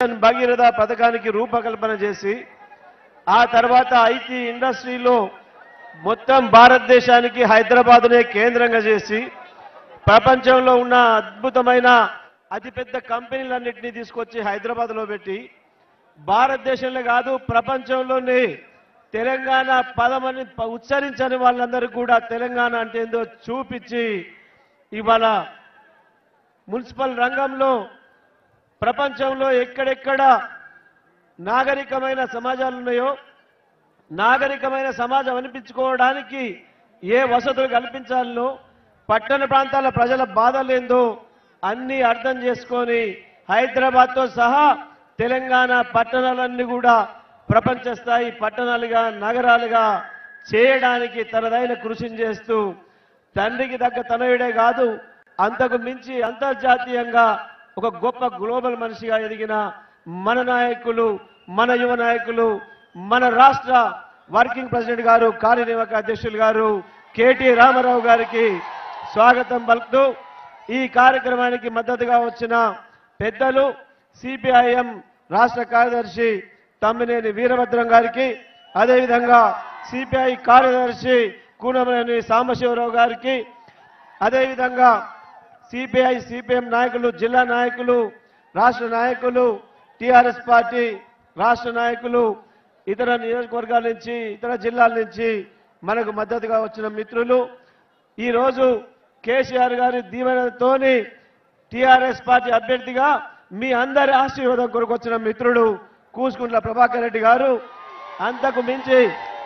machine Bhagiratha పథకానికి రూపకల్పన చేసి ఆ తర్వాత ఐటీ ఇండస్ట్రీలో మొత్తం భారతదేశానికి హైదరాబాద్నే కేంద్రంగా చేసి ప్రపంచంలో ఉన్న అద్భుతమైన అతిపెద్ద కంపెనీలన్నింటినీ తీసుకొచ్చి హైదరాబాద్లో పెట్టి భారతదేశంలో కాదు ప్రపంచంలోనే తెలంగాణ పదమని ప- ఉచ్చరించని వాళ్ళందరూ కూడా తెలంగాణ అంటే ఏందో చూపించి ఇవాళ మున్సిపల్ రంగంలో ప్రపంచంలో ఎక్కడెక్కడ నాగరికమైన సమాజాలు ఉన్నాయో నాగరికమైన సమాజం అనిపించుకోవడానికి ఏ వసతులు కల్పించాలనో పట్టణ ప్రాంతాల ప్రజల బాధలేందో అన్ని అర్థం చేసుకొని హైదరాబాద్తో సహా తెలంగాణ పట్టణాలన్నీ కూడా ప్రపంచ స్థాయి పట్టణాలుగా నగరాలుగా చేయడానికి తనదైన కృషిని చేస్తూ తండ్రికి తగ్గ తనయుడే కాదు అంతకు మించి అంతర్జాతీయంగా ఒక గొప్ప గ్లోబల్ మనిషిగా ఎదిగిన మన నాయకులు మన యువ నాయకులు మన రాష్ట్ర వర్కింగ్ ప్రెసిడెంట్ గారు కార్యనిర్వాహక అధ్యక్షులు గారు కేటీ రామారావు గారికి స్వాగతం పలుకుతూ ఈ కార్యక్రమానికి మద్దతుగా వచ్చిన పెద్దలు సిపిఐఎం రాష్ట్ర కార్యదర్శి తమ్మినేని వీరభద్రం గారికి అదేవిధంగా సిపిఐ కార్యదర్శి కూనమనేని సాంబశివరావు గారికి అదేవిధంగా సిపిఐ సిపిఎం నాయకులు జిల్లా నాయకులు రాష్ట్ర నాయకులు టిఆర్ఎస్ పార్టీ రాష్ట్ర నాయకులు ఇతర నియోజకవర్గాల నుంచి ఇతర జిల్లాల నుంచి మనకు మద్దతుగా వచ్చిన మిత్రులు ఈ రోజు కేసీఆర్ గారి దీవెనతోని టిఆర్ఎస్ పార్టీ అభ్యర్థిగా మీ అందరి ఆశీర్వాదం కొరకు వచ్చిన మిత్రుడు కూసుకుంట్ల ప్రభాకర్ రెడ్డి గారు అంతకు మించి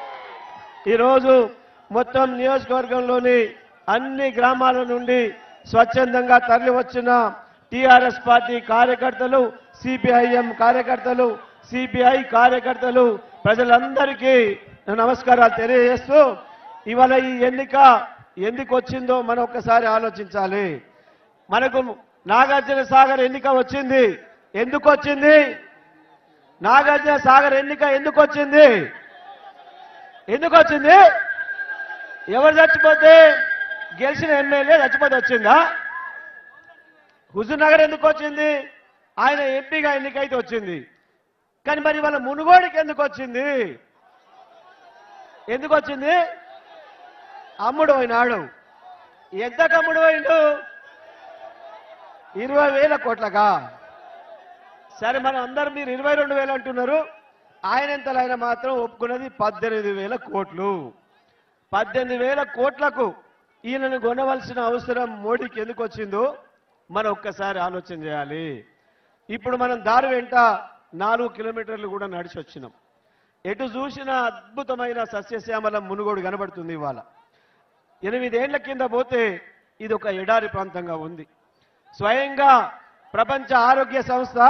ఈరోజు మొత్తం నియోజకవర్గంలోని అన్ని గ్రామాల నుండి స్వచ్ఛందంగా తరలి వచ్చిన టిఆర్ఎస్ పార్టీ కార్యకర్తలు సిపిఐఎం కార్యకర్తలు సిపిఐ కార్యకర్తలు ప్రజలందరికీ నా నమస్కారాలు తెలియజేస్తూ ఇవాళ ఈ ఎన్నిక ఎందుకు వచ్చిందో మనం ఒక్కసారి ఆలోచించాలి మనకు నాగార్జున సాగర్ ఎన్నిక వచ్చింది ఎందుకు వచ్చింది నాగార్జున సాగర్ ఎన్నిక ఎందుకు వచ్చింది ఎందుకు వచ్చింది ఎవరు చచ్చిపోతే గెలిచిన ఎమ్మెల్యే చచ్చిపోతే వచ్చిందా హుజూర్ నగర్ ఎందుకు వచ్చింది ఆయన ఎంపీగా ఎన్నికైతే వచ్చింది కానీ మరి వాళ్ళ మునుగోడికి ఎందుకు వచ్చింది ఎందుకు వచ్చింది అమ్ముడు పోయినాడు ఎంతకు అమ్ముడు పోయిండు ఇరవై వేల కోట్లకా సరే మనం అందరం మీరు ఇరవై రెండు వేలు అంటున్నారు ఆయన ఎంతలో ఆయన మాత్రం ఒప్పుకున్నది పద్దెనిమిది వేల కోట్లు పద్దెనిమిది వేల కోట్లకు ఈయనను కొనవలసిన అవసరం మోడీకి ఎందుకు వచ్చిందో మనం ఒక్కసారి ఆలోచన చేయాలి ఇప్పుడు మనం దారి వెంట నాలుగు కిలోమీటర్లు కూడా నడిచి వచ్చినాం ఎటు చూసిన అద్భుతమైన సస్యశ్యామల మునుగోడు కనబడుతుంది ఇవాళ ఎనిమిదేళ్ల కింద పోతే ఇది ఒక ఎడారి ప్రాంతంగా ఉంది స్వయంగా ప్రపంచ ఆరోగ్య సంస్థ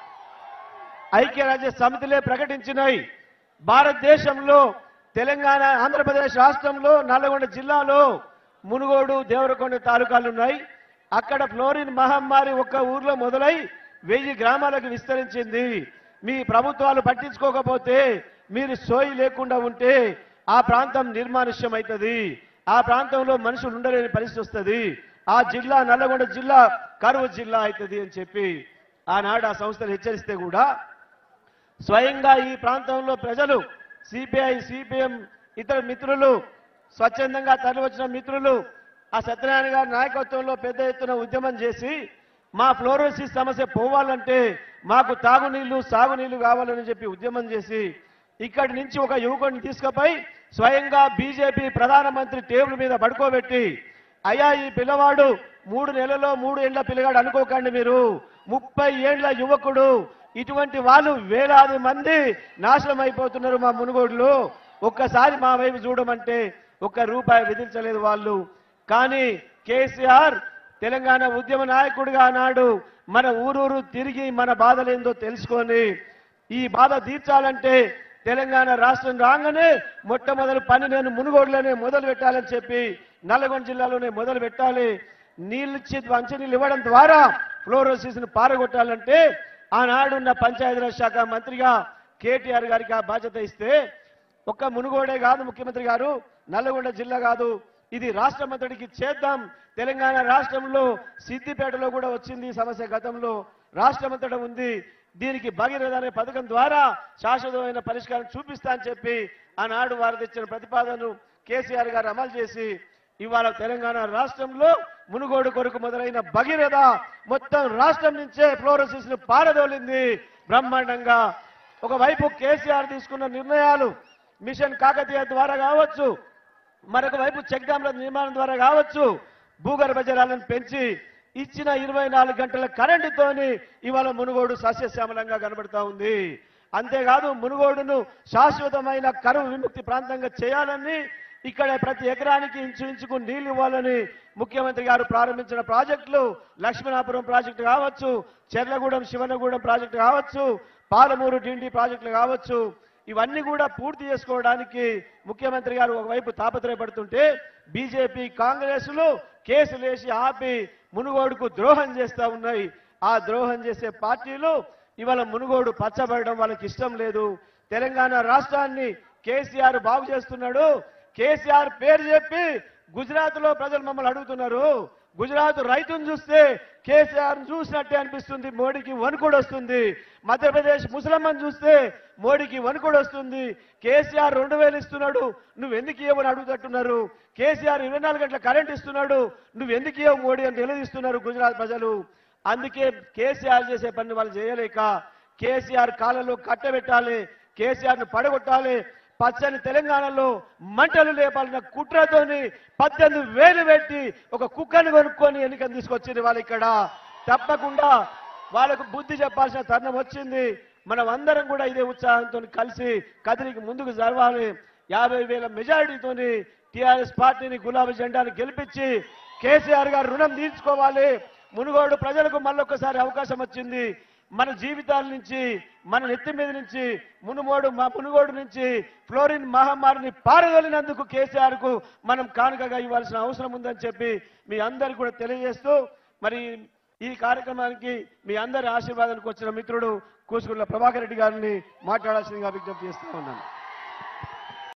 ఐక్యరాజ్య సమితిలే ప్రకటించినాయి భారతదేశంలో తెలంగాణ ఆంధ్రప్రదేశ్ రాష్ట్రంలో నల్లగొండ జిల్లాలో మునుగోడు దేవరకొండ తాలూకాలు ఉన్నాయి అక్కడ ఫ్లోరిన్ మహమ్మారి ఒక్క ఊర్లో మొదలై వెయ్యి గ్రామాలకు విస్తరించింది మీ ప్రభుత్వాలు పట్టించుకోకపోతే మీరు సోయి లేకుండా ఉంటే ఆ ప్రాంతం నిర్మానుష్యం అవుతుంది ఆ ప్రాంతంలో మనుషులు ఉండలేని పరిస్థితి వస్తుంది ఆ జిల్లా నల్లగొండ జిల్లా కరువు జిల్లా అవుతుంది అని చెప్పి ఆనాడు ఆ సంస్థలు హెచ్చరిస్తే కూడా స్వయంగా ఈ ప్రాంతంలో ప్రజలు సిపిఐ సిపిఎం ఇతర మిత్రులు స్వచ్ఛందంగా తరలివచ్చిన మిత్రులు ఆ సత్యనారాయణ గారి నాయకత్వంలో పెద్ద ఎత్తున ఉద్యమం చేసి మా ఫ్లోరోసిస్ సమస్య పోవాలంటే మాకు తాగునీళ్లు సాగునీళ్లు కావాలని చెప్పి ఉద్యమం చేసి ఇక్కడి నుంచి ఒక యువకుడిని తీసుకుపోయి స్వయంగా బీజేపీ ప్రధానమంత్రి టేబుల్ మీద పడుకోబెట్టి అయ్యా ఈ పిల్లవాడు మూడు నెలలో మూడు ఏండ్ల పిల్లగాడు అనుకోకండి మీరు ముప్పై ఏండ్ల యువకుడు ఇటువంటి వాళ్ళు వేలాది మంది నాశనం అయిపోతున్నారు మా మునుగోడులో ఒక్కసారి మా వైపు చూడమంటే ఒక్క రూపాయి విధించలేదు వాళ్ళు కానీ కేసీఆర్ తెలంగాణ ఉద్యమ నాయకుడిగా ఆనాడు మన ఊరూరు తిరిగి మన బాధలేందో తెలుసుకొని ఈ బాధ తీర్చాలంటే తెలంగాణ రాష్ట్రం రాగానే మొట్టమొదటి పని నేను మునుగోడులోనే మొదలు పెట్టాలని చెప్పి నల్లగొండ జిల్లాలోనే మొదలు పెట్టాలి నీళ్ళు ఇచ్చి మంచినీళ్ళు ఇవ్వడం ద్వారా ఫ్లోరోసిస్ ను పారగొట్టాలంటే ఆనాడున్న పంచాయతీరాజ్ శాఖ మంత్రిగా కేటీఆర్ గారికి ఆ బాధ్యత ఇస్తే ఒక్క మునుగోడే కాదు ముఖ్యమంత్రి గారు నల్లగొండ జిల్లా కాదు ఇది రాష్ట్ర మంత్రికి చేద్దాం తెలంగాణ రాష్ట్రంలో సిద్దిపేటలో కూడా వచ్చింది ఈ సమస్య గతంలో రాష్ట్రమంతటా ఉంది దీనికి భగీరథ అనే పథకం ద్వారా శాశ్వతమైన పరిష్కారం చూపిస్తా అని చెప్పి ఆనాడు వారు తెచ్చిన ప్రతిపాదనను కేసీఆర్ గారు అమలు చేసి ఇవాళ తెలంగాణ రాష్ట్రంలో మునుగోడు కొరకు మొదలైన భగీరథ మొత్తం రాష్ట్రం నుంచే ఫ్లోరోసిస్ ను పారదోలింది బ్రహ్మాండంగా ఒకవైపు కేసీఆర్ తీసుకున్న నిర్ణయాలు మిషన్ కాకతీయ ద్వారా కావచ్చు మరొక వైపు చెక్ డ్యాంల నిర్మాణం ద్వారా కావచ్చు భూగర్భ జలాలను పెంచి ఇచ్చిన ఇరవై నాలుగు గంటల కరెంటుతోని ఇవాళ మునుగోడు సస్యశ్యామలంగా కనబడతా ఉంది అంతేకాదు మునుగోడును శాశ్వతమైన కరువు విముక్తి ప్రాంతంగా చేయాలని ఇక్కడ ప్రతి ఎకరానికి ఇంచుమించుకు నీళ్లు ఇవ్వాలని ముఖ్యమంత్రి గారు ప్రారంభించిన ప్రాజెక్టులు లక్ష్మణాపురం ప్రాజెక్టు కావచ్చు చెర్లగూడెం శివనగూడెం ప్రాజెక్టు కావచ్చు పాలమూరు డిండి ప్రాజెక్టులు కావచ్చు ఇవన్నీ కూడా పూర్తి చేసుకోవడానికి ముఖ్యమంత్రి గారు ఒకవైపు తాపత్రయపడుతుంటే బీజేపీ కాంగ్రెస్లు కేసులు వేసి ఆపి మునుగోడుకు ద్రోహం చేస్తా ఉన్నాయి ఆ ద్రోహం చేసే పార్టీలు ఇవాళ మునుగోడు పచ్చబడడం వాళ్ళకి ఇష్టం లేదు తెలంగాణ రాష్ట్రాన్ని కేసీఆర్ బాగు చేస్తున్నాడు కేసీఆర్ పేరు చెప్పి గుజరాత్ లో ప్రజలు మమ్మల్ని అడుగుతున్నారు గుజరాత్ రైతును చూస్తే కేసీఆర్ చూసినట్టే అనిపిస్తుంది మోడీకి వణుకుడు వస్తుంది మధ్యప్రదేశ్ ముసలమ్మని చూస్తే మోడీకి వణుకుడు వస్తుంది కేసీఆర్ రెండు వేలు ఇస్తున్నాడు నువ్వు ఎందుకు ఇవ్వమని అడుగుతట్టున్నారు కేసీఆర్ ఇరవై నాలుగు గంటల కరెంట్ ఇస్తున్నాడు నువ్వు ఎందుకు ఇవ్వవు మోడీ అని నిలదీస్తున్నారు గుజరాత్ ప్రజలు అందుకే కేసీఆర్ చేసే పని వాళ్ళు చేయలేక కేసీఆర్ కాళ్ళలో కట్టబెట్టాలి కేసీఆర్ ను పడగొట్టాలి పచ్చని తెలంగాణలో మంటలు లేపాలన్న కుట్రతోని పద్దెనిమిది వేలు పెట్టి ఒక కుక్కను కొనుక్కొని ఎన్నికలు తీసుకొచ్చింది వాళ్ళు ఇక్కడ తప్పకుండా వాళ్ళకు బుద్ధి చెప్పాల్సిన తరుణం వచ్చింది మనం అందరం కూడా ఇదే ఉత్సాహంతో కలిసి కదిలికి ముందుకు జరవాలి యాభై వేల మెజారిటీతోని టిఆర్ఎస్ పార్టీని గులాబీ జెండాను గెలిపించి కేసీఆర్ గారు రుణం తీర్చుకోవాలి మునుగోడు ప్రజలకు మళ్ళొక్కసారి అవకాశం వచ్చింది మన జీవితాల నుంచి మన నెత్తి మీద నుంచి మునుగోడు మా మునుగోడు నుంచి ఫ్లోరిన్ మహమ్మారిని పారదోలినందుకు కేసీఆర్ కు మనం కానుకగా ఇవ్వాల్సిన అవసరం ఉందని చెప్పి మీ అందరికి కూడా తెలియజేస్తూ మరి ఈ కార్యక్రమానికి మీ అందరి ఆశీర్వాదానికి వచ్చిన మిత్రుడు కూసుగుళ్ళ ప్రభాకర్ రెడ్డి గారిని మాట్లాడాల్సిందిగా విజ్ఞప్తి చేస్తూ ఉన్నాను